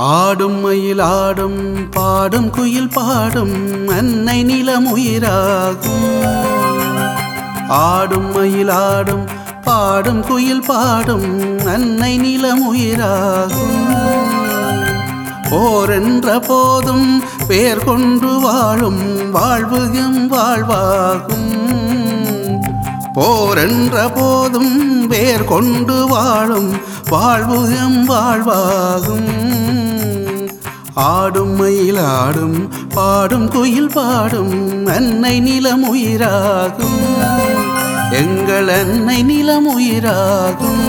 ஆடும் மயில் ஆடும் பாடும் குயில் பாடும் அன்னை நிலம் உயிராகும் ஆடும் மயில் ஆடும் பாடும் குயில் பாடும் அன்னை நிலம் உயிராகும் போரென்ற போதும் பேர் கொண்டு வாழும் வாழ்வுகும் வாழ்வாகும் போரென்ற போதும் வேர் கொண்டு வாழும் வாழ்வுகம் வாழ்வாகும் ஆடும் மயில் ஆடும் பாடும் குயில் பாடும் அன்னை நிலம் உயிராகும் எங்கள் அன்னை நிலம் உயிராகும்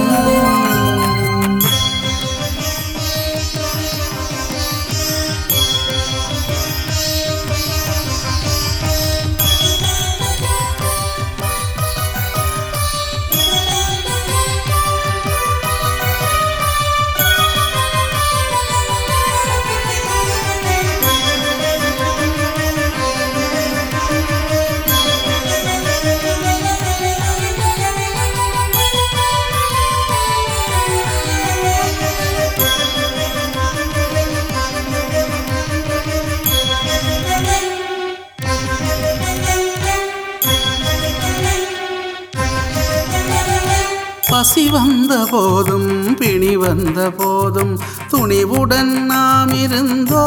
பசி வந்த போதும் பிணி வந்த போதும் துணிவுடன் நாம் இருந்தோம்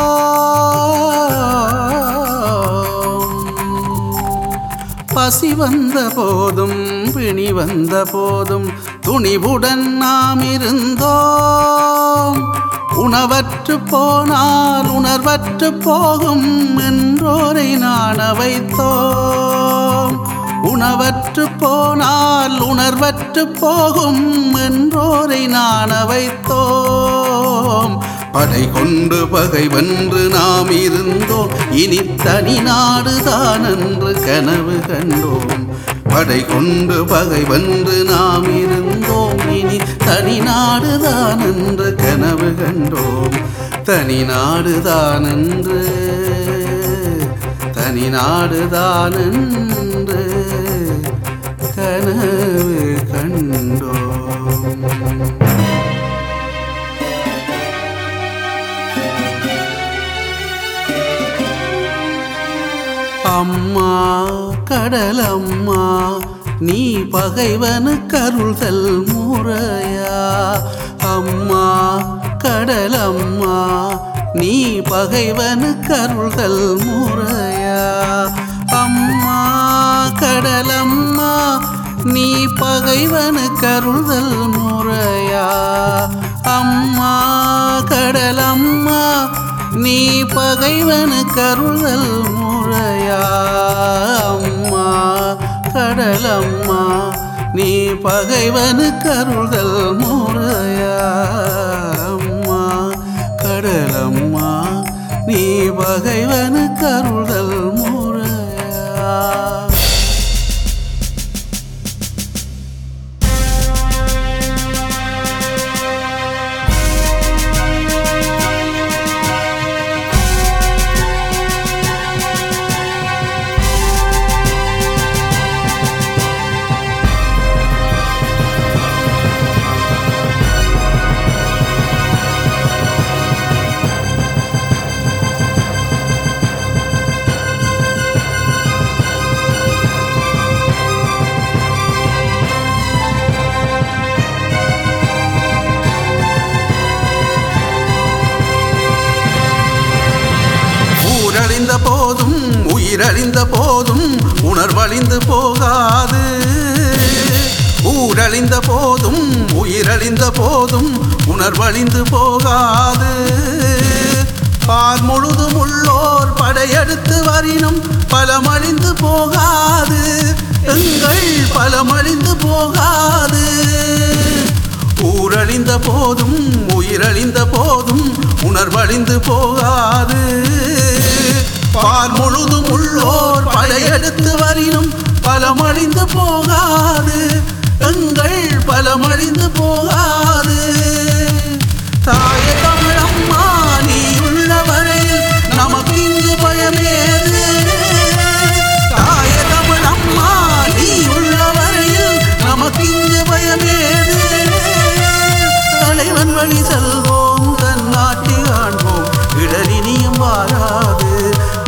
பசி வந்த போதும் பிணி வந்த போதும் துணிவுடன் நாம் இருந்தோம் உணவற்று போனால் உணர்வற்று போகும் என்றோரை நாண வைத்தோம் உணவற்று போனால் உணர்வற்று போகும் என்றோரை நாண வைத்தோம் படை கொண்டு பகை வென்று நாம் இருந்தோம் இனி தனி நாடுதான் என்று கனவு கண்டோம் படை கொண்டு பகை வென்று நாம் இருந்தோம் இனி தனி நாடுதான் என்று கனவு கண்டோம் தனி நாடுதான் என்று தனி நாடுதான் என்று கனவு கண்டோம் அம்மா கடலம்மா நீ பகைவனு கருள்தல் முறையா அம்மா கடலம்மா நீ பகைவனு கருள்தல் முறையா அம்மா கடலம்மா நீ பகைவனு கருள்தல் முறையா அம்மா கடலம்மா நீ பகைவனு கருள்தல் முறையா அம்மா கடலம்மா நீ பகைவனு கருள்தல் முறையா அம்மா கடலம்மா நீ பகைவனு கருள்தல் முறையா ஊரழிந்த போதும் உயிரழிந்த போதும் உணர்வழிந்து போகாது ஊரழிந்த போதும் உயிரழிந்த போதும் உணர்வழிந்து போகாது பார் முழுதும் உள்ளோர் படையெடுத்து வரினும் பலமழிந்து போகாது எங்கள் பலமழிந்து போகாது ஊரழிந்த போதும் உயிரழிந்த போதும் உணர்வழிந்து போகாது பால் முழுதும் உள்ளோர் படையெடுத்து வரினும் பலமழிந்து போகாது எங்கள் பலமழிந்து போகாது தாய தமிழம்மா நீ உள்ள வரையில் நமக்கு இங்கு பயமேது தாய தமிழம்மா நீ உள்ள வரையில் நமக்கு இங்கு பயமேது தலைவன் வழி செல்வோம் தன் நாட்டில்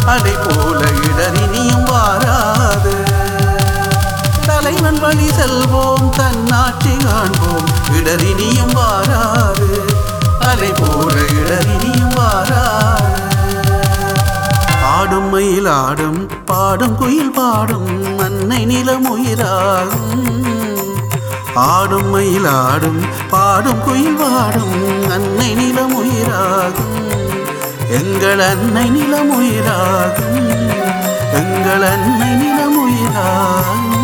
அலை போல இடரினியும் வாராது தலைவன் வழி செல்வோம் தன்னாட்சி காண்போம் இடரினியும் வாராது அலை போல இடரினியும் வாராது ஆடும் மயில் ஆடும் பாடும் குயில் பாடும் அன்னை நிலம் உயிராகும் ஆடும் மயில் ஆடும் பாடும் குயில் பாடும் அன்னை நிலம் உயிராகும் எங்கள் அன்னை நிலம் உயிராகும் எங்கள் அன்னை நிலம் உயிராகும்